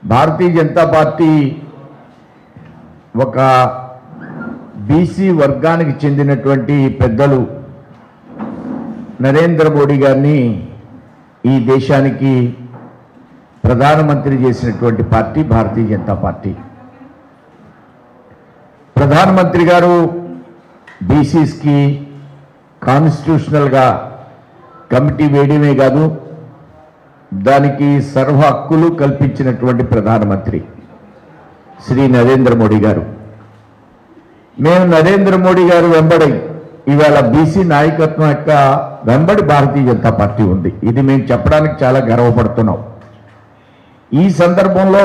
భారతీయ జనతా పార్టీ ఒక బీసీ వర్గానికి చెందినటువంటి పెద్దలు నరేంద్ర మోడీ గారిని ఈ దేశానికి ప్రధానమంత్రి చేసినటువంటి పార్టీ భారతీయ జనతా పార్టీ ప్రధానమంత్రి గారు బీసీస్కి కాన్స్టిట్యూషనల్గా కమిటీ వేయడమే కాదు దానికి సర్వ హక్కులు కల్పించినటువంటి ప్రధానమంత్రి శ్రీ నరేంద్ర మోడీ గారు మేము నరేంద్ర మోడీ గారు వెంబడి ఇవాళ బీసీ నాయకత్వం యొక్క వెంబడి భారతీయ జనతా పార్టీ ఉంది ఇది మేము చెప్పడానికి చాలా గర్వపడుతున్నాం ఈ సందర్భంలో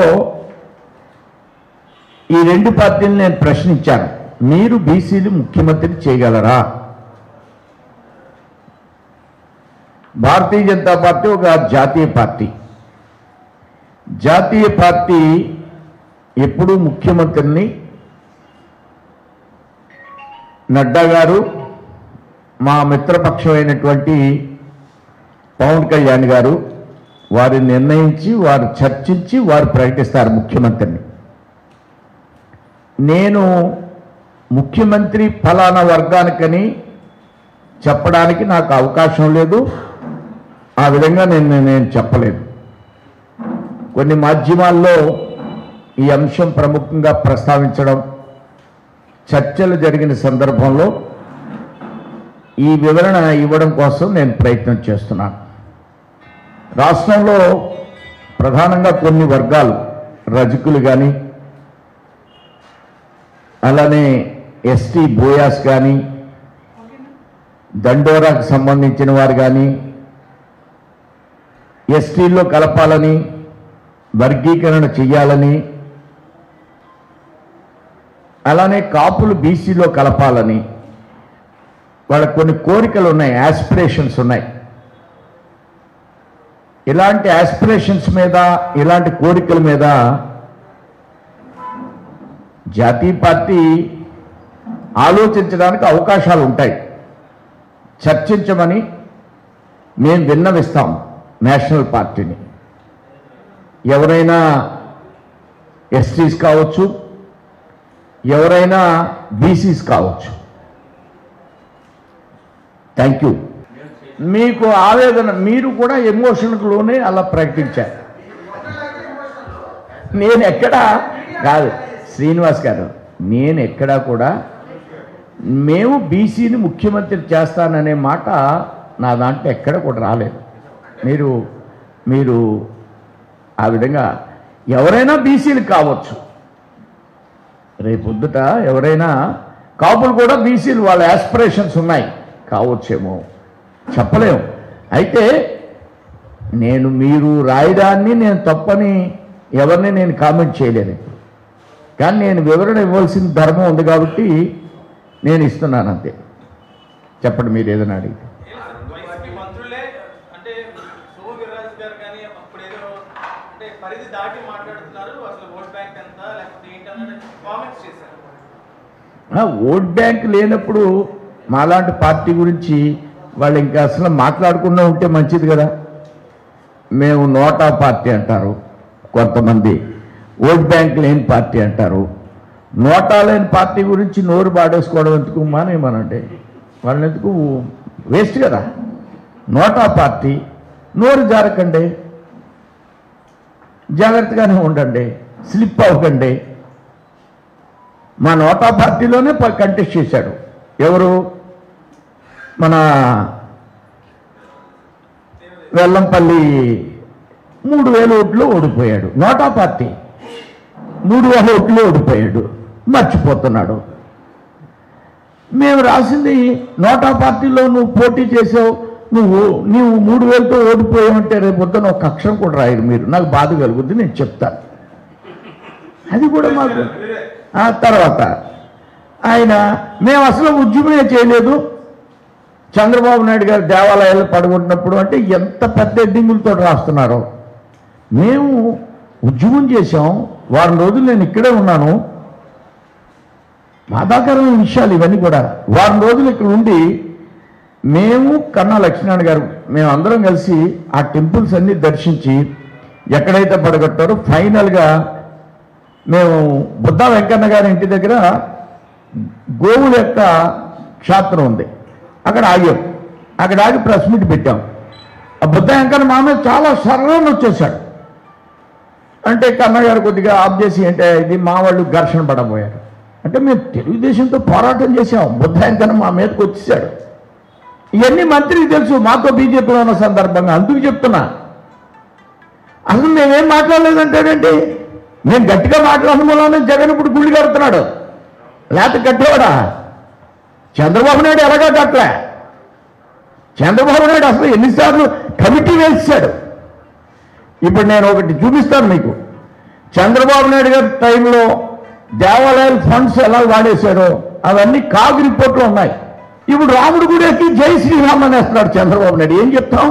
ఈ రెండు పార్టీలు నేను ప్రశ్నించాను మీరు బీసీలు ముఖ్యమంత్రి చేయగలరా భారతీయ జనతా పార్టీ ఒక జాతీయ పార్టీ జాతీయ పార్టీ ఎప్పుడూ ముఖ్యమంత్రిని నడ్డా గారు మా మిత్రపక్షమైనటువంటి పవన్ కళ్యాణ్ గారు వారు నిర్ణయించి వారు చర్చించి వారు ప్రకటిస్తారు ముఖ్యమంత్రిని నేను ముఖ్యమంత్రి ఫలానా వర్గానికని చెప్పడానికి నాకు అవకాశం లేదు ఆ విధంగా నేను నేను చెప్పలేదు కొన్ని మాధ్యమాల్లో ఈ అంశం ప్రముఖంగా ప్రస్తావించడం చర్చలు జరిగిన సందర్భంలో ఈ వివరణ ఇవ్వడం కోసం నేను ప్రయత్నం చేస్తున్నాను రాష్ట్రంలో ప్రధానంగా కొన్ని వర్గాలు రజకులు కానీ అలానే ఎస్టీ బోయాస్ కానీ దండోరాకు సంబంధించిన వారు కానీ ఎస్టీల్లో కలపాలని వర్గీకరణ చెయ్యాలని అలానే కాపులు బీసీలో కలపాలని వాళ్ళకు కొన్ని కోరికలు ఉన్నాయి యాస్పిరేషన్స్ ఉన్నాయి ఇలాంటి యాస్పిరేషన్స్ మీద ఇలాంటి కోరికల మీద జాతీయ పార్టీ ఆలోచించడానికి అవకాశాలు ఉంటాయి చర్చించమని మేము విన్నవిస్తాం నేషనల్ పార్టీని ఎవరైనా ఎస్టీస్ కావచ్చు ఎవరైనా బీసీస్ కావచ్చు థ్యాంక్ యూ మీకు ఆవేదన మీరు కూడా ఎమోషన్కు లోనే అలా ప్రకటించారు నేను ఎక్కడా కాదు శ్రీనివాస్ గారు నేను ఎక్కడా కూడా మేము బీసీని ముఖ్యమంత్రి చేస్తాననే మాట నా దాంట్లో ఎక్కడ కూడా రాలేదు మీరు మీరు ఆ విధంగా ఎవరైనా బీసీలు కావచ్చు రేపొద్దుట ఎవరైనా కాపులు కూడా బీసీలు వాళ్ళ యాస్పిరేషన్స్ ఉన్నాయి కావచ్చేమో చెప్పలేము అయితే నేను మీరు రాయడాన్ని నేను తప్పని ఎవరిని నేను కామెంట్ చేయలేను కానీ నేను వివరణ ఇవ్వాల్సిన ధర్మం ఉంది కాబట్టి నేను ఇస్తున్నాను అంతే చెప్పండి మీరు ఏదైనా అడిగితే వైసీపీ మంత్రులే అంటే సోము వీర్రాజు గారు కానీ అప్పుడు ఏదో అంటే పరిధి దాటి మాట్లాడుతున్నారు అసలు ఓట్ బ్యాంక్ ఎంత లేకపోతే ఏంటన్నది కామెంట్స్ చేశారు ఆ, ఓట్ బ్యాంక్ లేనప్పుడు మాలాంటి పార్టీ గురించి వాళ్ళు ఇంకా అసలు మాట్లాడకుండా ఉంటే మంచిది కదా మేము నోటా పార్టీ అంటారు కొంతమంది ఓట్ బ్యాంక్ లేని పార్టీ అంటారు నోటా లేని పార్టీ గురించి నోరు పాడేసుకోవడం ఎందుకు మానేమనండి వాళ్ళని ఎందుకు వేస్ట్ కదా నోటా పార్టీ నోరు జారకండి జాగ్రత్తగానే ఉండండి స్లిప్ అవ్వకండి మా నోటా పార్టీలోనే ప- కంటెస్ట్ చేశాడు ఎవరు మన వెల్లంపల్లి మూడు వేల ఓట్లు ఓడిపోయాడు నోటా పార్టీ మూడు వేల ఓట్లు ఓడిపోయాడు మర్చిపోతున్నాడు మేము రాసింది నోటా పార్టీలో నువ్వు పోటీ చేసావు నువ్వు నీవు మూడు వేలతో ఓడిపోయావంటే రేపు పొద్దున ఒక అక్షరం కూడా రాయరు మీరు నాకు బాధ కలుగుద్ది నేను చెప్తాను అది కూడా మాకు ఆ తర్వాత ఆయన మేము అసలు ఉద్యమమే చేయలేదు చంద్రబాబు నాయుడు గారు దేవాలయాలు పడుకుంటున్నప్పుడు అంటే ఎంత పెద్ద ఎడ్డింగులతో రాస్తున్నారో మేము ఉద్యమం చేశాం వారం రోజులు నేను ఇక్కడే ఉన్నాను బాధాకరమైన విషయాలు ఇవన్నీ కూడా వారం రోజులు ఇక్కడ ఉండి మేము కన్నా లక్ష్మీనారాయణ గారు మేము అందరం కలిసి ఆ టెంపుల్స్ అన్ని దర్శించి ఎక్కడైతే పడగొట్టారో ఫైనల్గా మేము బుద్ధ వెంకన్న గారి ఇంటి దగ్గర గోవుల యొక్క క్షేత్రం ఉంది అక్కడ ఆగాం అక్కడ ఆగి ప్రెస్ మీట్ పెట్టాం ఆ బుద్ధ వెంకన్న మా మీద చాలా సర్రని వచ్చేసాడు అంటే కన్నగారు కొద్దిగా ఆఫ్ చేసి అంటే ఇది మా వాళ్ళు ఘర్షణ పడబోయారు అంటే మేము తెలుగుదేశంతో పోరాటం చేసాం బుద్ధ వెంకన్న మా మీదకి వచ్చేసాడు ఇవన్నీ మంత్రికి తెలుసు మాతో బీజేపీలో ఉన్న సందర్భంగా అందుకు చెప్తున్నా అసలు మేమేం మాట్లాడలేదంటాడండి మేము గట్టిగా మాట్లాడడం వల్లనే జగన్ ఇప్పుడు గుళ్ళు కడుతున్నాడు లేకపోతే కట్టేవాడా చంద్రబాబు నాయుడు ఎలాగా కట్టలే చంద్రబాబు నాయుడు అసలు ఎన్నిసార్లు కమిటీ వేసాడు ఇప్పుడు నేను ఒకటి చూపిస్తాను మీకు చంద్రబాబు నాయుడు గారి టైంలో దేవాలయాల ఫండ్స్ ఎలా వాడేశారో అవన్నీ కాగు రిపోర్ట్లు ఉన్నాయి ఇప్పుడు రాముడు గుడికి జై శ్రీరామ్ అనేస్తున్నాడు చంద్రబాబు నాయుడు ఏం చెప్తాం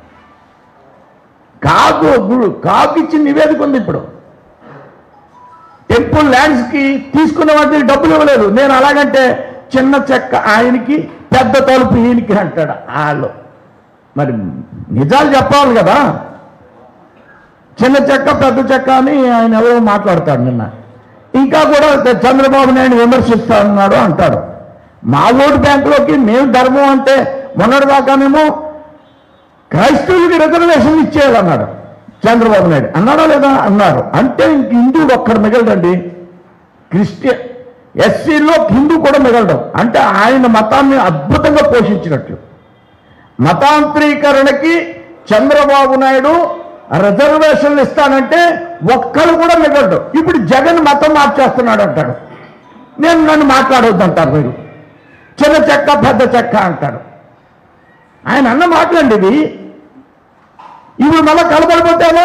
కాగు గు- కాగు ఇచ్చిన నివేదిక ఉంది ఇప్పుడు టెంపుల్ ల్యాండ్స్ కి తీసుకున్న వాటికి డబ్బులు ఇవ్వలేదు నేను అలాగంటే చిన్న చెక్క ఆయనకి పెద్ద తలుపు ఈయనకి అంటాడు వాళ్ళు మరి నిజాలు చెప్పాలి కదా చిన్న చెక్క పెద్ద చెక్క అని ఆయన ఎవరో మాట్లాడతాడు నిన్న ఇంకా కూడా చంద్రబాబు నాయుడు విమర్శిస్తా ఉన్నాడు అంటాడు మా ఓటు బ్యాంకులోకి మేము ధర్మం అంటే మొన్నటిదాకానేమో క్రైస్తవులకి రిజర్వేషన్ ఇచ్చేయాలన్నాడు చంద్రబాబు నాయుడు అన్నాడా లేదా అన్నారు అంటే ఇంక హిందువుడు ఒక్కడు మిగలడండి క్రిస్టియన్ ఎస్సీలో హిందూ కూడా మిగలడం అంటే ఆయన మతాన్ని అద్భుతంగా పోషించినట్లు మతాంతరీకరణకి చంద్రబాబు నాయుడు రిజర్వేషన్లు ఇస్తానంటే ఒక్కరు కూడా మిగలడు ఇప్పుడు జగన్ మతం మార్చేస్తున్నాడు అంటాడు నేను నన్ను మాట్లాడొద్దు అంటారు మీరు చిన్న చెక్క పెద్ద చెక్క అంటాడు ఆయన అన్న మాటలండి ఇది ఇప్పుడు మళ్ళా కలబడిపోతామా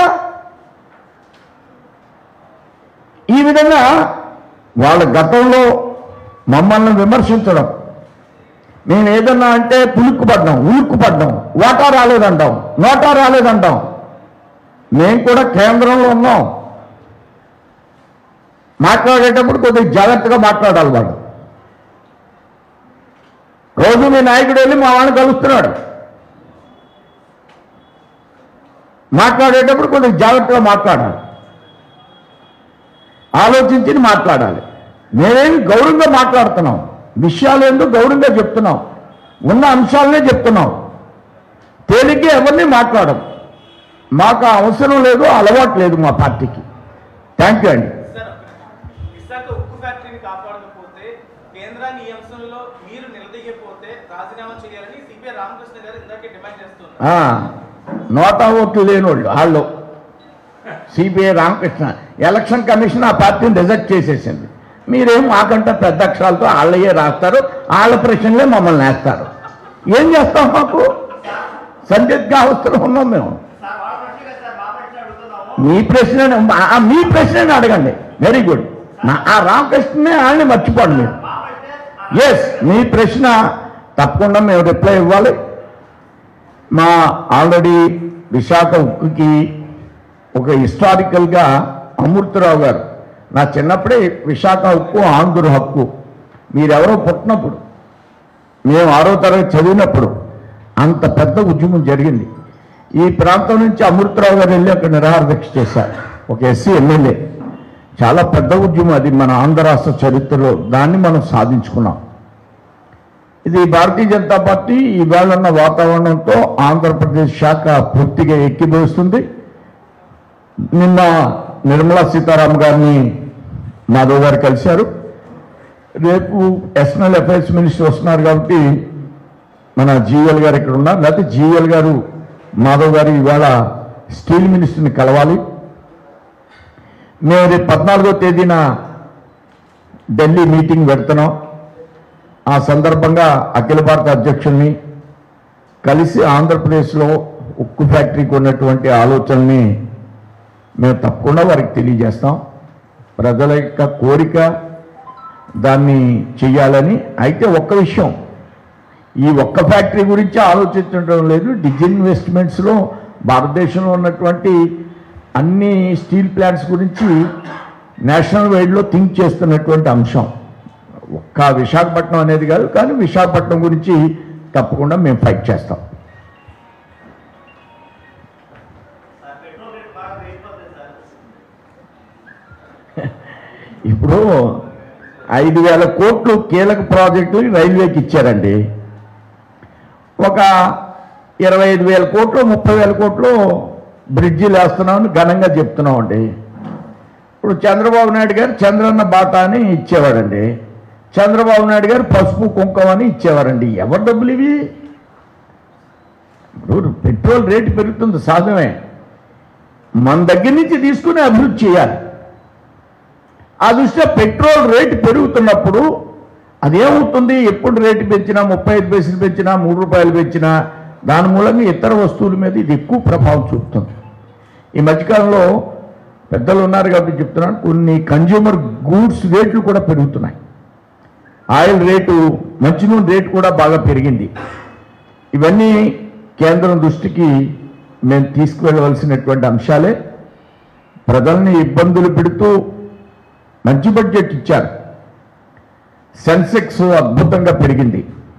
ఈ విధంగా వాళ్ళ గతంలో మమ్మల్ని విమర్శించడం మేము ఏదన్నా అంటే పులుక్కు పడ్డాం ఉలుక్కు పడ్డాం వాటా రాలేదంటాం నోటా రాలేదంటాం మేము కూడా కేంద్రంలో ఉన్నాం మాట్లాడేటప్పుడు కొద్దిగా జాగ్రత్తగా మాట్లాడాలి వాళ్ళు రోజు మీ నాయకుడు వెళ్ళి మా వాడిని కలుస్తున్నాడు మాట్లాడేటప్పుడు కొద్దిగా జాగ్రత్తగా మాట్లాడాలి ఆలోచించి మాట్లాడాలి మేమేమి గౌరవంగా మాట్లాడుతున్నాం విషయాలు ఏందో గౌరవంగా చెప్తున్నాం ఉన్న అంశాలనే చెప్తున్నాం తేలిగ్గా ఎవరిని మాట్లాడం మాకు ఆ అవసరం లేదు అలవాటు లేదు మా పార్టీకి థ్యాంక్ యూ అండి సార్ విశాఖ ఉక్కు ఫ్యాక్టరీని కాపాడకపోతే కేంద్రాన్ని ఈ అంశంలో మీరు నిలదీయకపోతే రాజీనామా చేయాలని సిపిఐ రామకృష్ణ గారు ఇందాకే డిమాండ్ చేస్తున్నారు ఆ, నోటా ఓట్లు లేని వాళ్ళు వాళ్ళు సిబిఐ రామకృష్ణ ఎలక్షన్ కమిషన్ ఆ పార్టీని రిజెక్ట్ చేసేసింది మీరేం మాకంటే పెద్ద అక్షరాలతో వాళ్ళయే రాస్తారు వాళ్ళ ప్రశ్నలే మమ్మల్ని వేస్తారు ఏం చేస్తాం మాకు సందిగ్ధావస్థలో ఉన్నాం మేము మీ ప్రశ్న మీ ప్రశ్న అడగండి వెరీ గుడ్ ఆ రామకృష్ణనే వాళ్ళని మర్చిపోండి మీరు ఎస్ మీ ప్రశ్న తప్పకుండా మేము రిప్లై ఇవ్వాలి మా ఆల్రెడీ విశాఖ ఉక్కుకి ఒక హిస్టారికల్గా అమృతరావు గారు నా చిన్నప్పుడే విశాఖ ఉక్కు ఆంధ్ర హక్కు మీరెవరో పుట్టినప్పుడు మేము ఆరో తరగతి చదివినప్పుడు అంత పెద్ద ఉద్యమం జరిగింది ఈ ప్రాంతం నుంచి అమృతరావు గారు వెళ్ళి అక్కడ నిరాహార దీక్ష చేశారు ఒక ఎస్సీ ఎమ్మెల్యే చాలా పెద్ద ఉద్యమం అది మన ఆంధ్ర రాష్ట్ర చరిత్రలో దాన్ని మనం సాధించుకున్నాం ఇది భారతీయ జనతా పార్టీ ఈవేళ ఉన్న వాతావరణంతో ఆంధ్రప్రదేశ్ శాఖ పూర్తిగా ఎక్కిపోస్తుంది నిన్న నిర్మలా సీతారాం గారిని మాధవ్ గారు కలిశారు రేపు ఎక్స్టర్నల్ అఫైర్స్ మినిస్టర్ వస్తున్నారు కాబట్టి మన జీఎల్ గారు ఇక్కడ ఉన్నారు లేకపోతే జీఎల్ గారు మాధవ్ గారు ఇవాళ స్టీల్ మినిస్టర్ని కలవాలి మేము రేపు పద్నాలుగో తేదీన ఢిల్లీ మీటింగ్ పెడుతున్నాం ఆ సందర్భంగా అఖిల భారత అధ్యక్షుల్ని కలిసి ఆంధ్రప్రదేశ్లో ఉక్కు ఫ్యాక్టరీకి ఉన్నటువంటి ఆలోచనల్ని మేము తప్పకుండా వారికి తెలియజేస్తాం ప్రజల యొక్క కోరిక దాన్ని చెయ్యాలని అయితే ఒక్క విషయం ఈ ఒక్క ఫ్యాక్టరీ గురించి ఆలోచించడం లేదు డిజిన్వెస్ట్మెంట్స్లో భారతదేశంలో ఉన్నటువంటి అన్ని స్టీల్ ప్లాంట్స్ గురించి నేషనల్ వైడ్లో థింక్ చేస్తున్నటువంటి అంశం ఒక్క విశాఖపట్నం అనేది కాదు కానీ విశాఖపట్నం గురించి తప్పకుండా మేము ఫైట్ చేస్తాం పెట్రోల్ రేట్ బాగా పెరిగిపోయింది ఇప్పుడు ఐదు వేల కోట్లు కీలక ప్రాజెక్టులు రైల్వేకి ఇచ్చారండి ఒక ఇరవై ఐదు వేల కోట్లు ముప్పై వేల కోట్లు బ్రిడ్జిలు వేస్తున్నామని ఘనంగా చెప్తున్నామండి ఇప్పుడు చంద్రబాబు నాయుడు గారు చంద్రన్న బాట అని ఇచ్చేవాడండి చంద్రబాబు నాయుడు గారు పసుపు కుంకుమ అని ఇచ్చేవారండి ఎవరి డబ్బులు ఇవి ఇప్పుడు పెట్రోల్ రేటు పెరుగుతుంది సహజమే మన దగ్గర నుంచి తీసుకుని అభివృద్ధి చేయాలి ఆ దృష్ట్యా పెట్రోల్ రేటు పెరుగుతున్నప్పుడు అదేమవుతుంది ఎప్పుడు రేటు పెంచినా ముప్పై ఐదు పైసలు పెంచినా మూడు రూపాయలు పెంచినా దాని మూలంగా ఇతర వస్తువుల మీద ఇది ఎక్కువ ప్రభావం చూపుతుంది ఈ మధ్యకాలంలో పెద్దలు ఉన్నారు కాబట్టి చెప్తున్నాను కొన్ని కన్జ్యూమర్ గూడ్స్ రేట్లు కూడా పెరుగుతున్నాయి ఆయిల్ రేటు మంచి నూనె రేటు కూడా బాగా పెరిగింది ఇవన్నీ కేంద్రం దృష్టికి మేము తీసుకువెళ్ళవలసినటువంటి అంశాలే ప్రజల్ని ఇబ్బందులు పెడుతూ మంచి బడ్జెట్ ఇచ్చారు సెన్సెక్స్ అద్భుతంగా పెరిగింది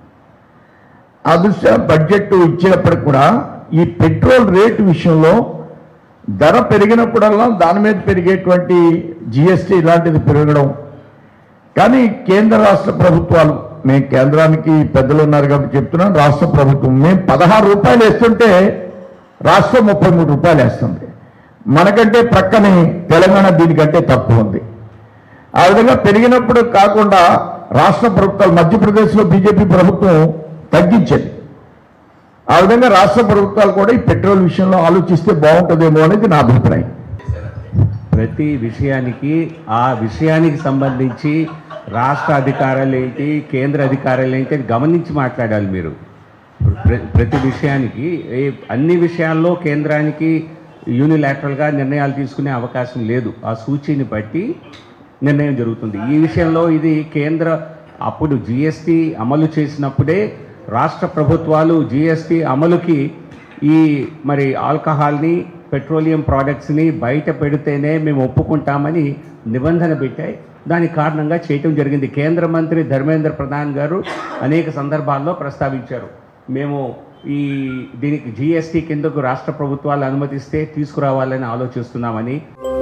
ఆ దృష్ట్యా బడ్జెట్ ఇచ్చినప్పటికి కూడా ఈ పెట్రోల్ రేటు విషయంలో ధర పెరిగినప్పుడల్లా దాని మీద పెరిగేటువంటి జిఎస్టీ ఇలాంటిది పెరగడం కానీ కేంద్ర రాష్ట్ర ప్రభుత్వాలు మేము కేంద్రానికి పెద్దలు ఉన్నారు కాబట్టి చెప్తున్నాం రాష్ట్ర ప్రభుత్వం మేము పదహారు రూపాయలు వేస్తుంటే రాష్ట్రం ముప్పై మూడు రూపాయలు వేస్తుంది మనకంటే ప్రక్కనే తెలంగాణ దీనికంటే తక్కువ ఉంది ఆ విధంగా పెరిగినప్పుడు కాకుండా రాష్ట్ర ప్రభుత్వాలు మధ్యప్రదేశ్లో బీజేపీ ప్రభుత్వం తగ్గించింది ఆ విధంగా రాష్ట్ర ప్రభుత్వాలు కూడా ఈ పెట్రోల్ విషయంలో ఆలోచిస్తే బాగుంటుందేమో అనేది నా అభిప్రాయం ప్రతి విషయానికి ఆ విషయానికి సంబంధించి రాష్ట్ర అధికారులు ఏంటి కేంద్ర అధికారులు ఏంటి అని గమనించి మాట్లాడాలి మీరు ప్ర- ప్రతి విషయానికి ఏ- అన్ని విషయాల్లో కేంద్రానికి యూనిలాటరల్గా నిర్ణయాలు తీసుకునే అవకాశం లేదు ఆ సూచీని బట్టి నిర్ణయం జరుగుతుంది ఈ విషయంలో ఇది కేంద్ర అప్పుడు జిఎస్టి అమలు చేసినప్పుడే రాష్ట్ర ప్రభుత్వాలు జిఎస్టి అమలుకి ఈ మరి ఆల్కహాల్ని పెట్రోలియం ప్రోడక్ట్స్ని బయట పెడితేనే మేము ఒప్పుకుంటామని నిబంధన పెట్టాయి దాని కారణంగా చేయటం జరిగింది కేంద్ర మంత్రి ధర్మేంద్ర ప్రధాన్ గారు అనేక సందర్భాల్లో ప్రస్తావించారు మేము ఈ దీనికి జిఎస్టీ కిందకు రాష్ట్ర ప్రభుత్వాలు అనుమతిస్తే తీసుకురావాలని ఆలోచిస్తున్నామని